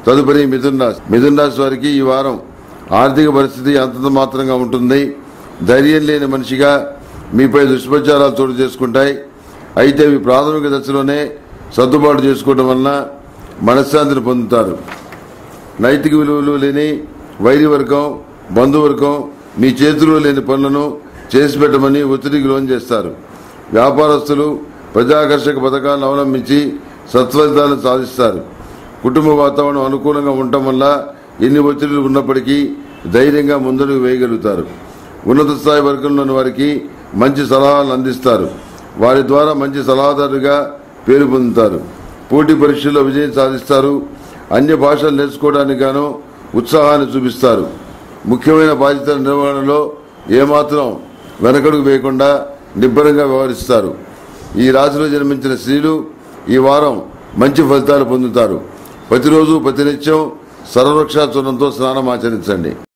తదుపరి మిథున్ రాశి మిథున్ రాశి వారికి ఈ వారం ఆర్థిక పరిస్థితి అంతంత మాత్రంగా ఉంటుంది ధైర్యం లేని మనిషిగా మీపై దుష్ప్రచారాలు చోటు చేసుకుంటాయి అయితే ఇవి ప్రాథమిక దశలోనే సర్దుబాటు చేసుకోవడం వలన మనశ్శాంతిని పొందుతారు నైతిక విలువలు లేని వైరి వర్గం బంధువర్గం మీ చేతిలో లేని పనులను చేసి పెట్టమని ఒత్తిడికి లోన్ చేస్తారు వ్యాపారస్తులు ప్రజాకర్షక పథకాలను అవలంబించి సత్ఫలితాలను సాధిస్తారు కుటుంబ వాతావరణం అనుకూలంగా ఉండటం వల్ల ఎన్ని ఒత్తిడులు ఉన్నప్పటికీ ధైర్యంగా ముందడుగు వేయగలుగుతారు ఉన్నత స్థాయి వర్గంలోని వారికి మంచి సలహాలను అందిస్తారు వారి ద్వారా మంచి సలహాదారుగా పేరు పొందుతారు పోటీ పరీక్షల్లో విజయం సాధిస్తారు అన్య భాషలు నేర్చుకోవడానికి గాను ఉత్సాహాన్ని చూపిస్తారు ముఖ్యమైన బాధ్యతల నిర్వహణలో ఏమాత్రం వెనకడుగు వేయకుండా నిబ్బరంగా వ్యవహరిస్తారు ఈ రాశిలో జన్మించిన స్త్రీలు ఈ వారం మంచి ఫలితాలు పొందుతారు ప్రతిరోజు ప్రతినిత్యం సర్వరక్షా చూర్ణంతో స్నానం ఆచరించండి